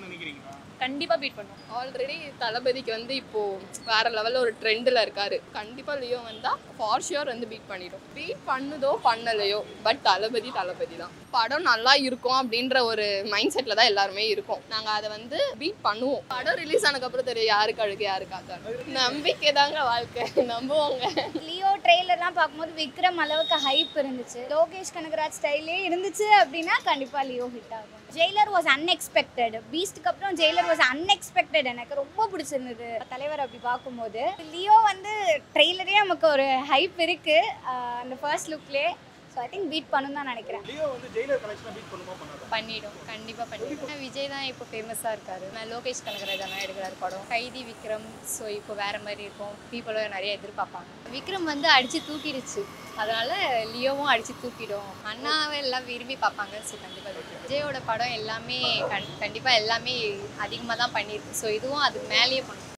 நினைக்கிறீங்களா கண்டிப்பா பீட் பண்ணும் ஆல்ரெடி தளபதிக்கு வந்து இப்போ வேற லெவலில் ஒரு ட்ரெண்டில் இருக்காரு கண்டிப்பா லியோ வந்தா ஃபார் ஷியோர் வந்து பீட் பண்ணிடும் பீட் பண்ணுதோ பண்ணலையோ பட் தளபதி தளபதி தான் படம் நல்லா இருக்கும் அப்படின்ற ஒரு மைண்ட் செட்ல தான் எல்லாருமே இருக்கோம் நாங்க அதை வந்து பீட் பண்ணுவோம் படம் ரிலீஸ் ஆனதுக்கப்புறம் தெரியும் யாருக்கு அழுகு யாருக்கு ஆகாது நம்பிக்கை தாங்க வாழ்க்கை நம்புவாங்க லியோ ட்ரெய்லர்லாம் பார்க்கும்போது விக்ரம் அளவுக்கு ஹைப் இருந்துச்சு லோகேஷ் கனகராஜ் ஸ்டைலே இருந்துச்சு அப்படின்னா கண்டிப்பாக லியோ ஹிட் ஆகும் ஜெயிலர் வாஸ் அன்எக்ஸ்பெக்டட் பீஸ்ட்டுக்கு அப்புறம் ஜெயிலர் வாஸ் அன்எக்ஸ்பெக்டட் எனக்கு ரொம்ப பிடிச்சிருந்தது தலைவர் அப்படி பார்க்கும்போது லியோ வந்து ட்ரெய்லரே நமக்கு ஒரு ஹைப் இருக்கு ஆஹ் அந்த ஃபர்ஸ்ட் லுக்லேயே ஸோ ஐ திங்க் பீட் பண்ணும் தான் நினைக்கிறேன் லியோ வந்து ஜெயிலர் கலெக்ஷனை பீட் பண்ணுமா பண்ணாதா பண்ணிடும் கண்டிப்பா பண்ணிடும் விஜய் தான் இப்போ ஃபேமஸா இருக்காரு நான் லோகேஷ் கனகராஜ் அண்ணா எடுக்கிறாரு படம் கைதி விக்ரம் ஸோ இப்போ வேற மாதிரி இருக்கும் பீப்புளும் நிறைய எதிர்பார்ப்பாங்க விக்ரம் வந்து அடிச்சு தூக்கிடுச்சு அதனால லியோவும் அடிச்சு தூக்கிடும் அண்ணாவை எல்லாம் விரும்பி பார்ப்பாங்க ஸோ கண்டிப்பா விக்ரம் விஜயோட படம் எல்லாமே கண் கண்டிப்பா எல்லாமே அதிகமாக தான் பண்ணியிருக்கு ஸோ இதுவும் அதுக்கு மேலேயே பண்ணும்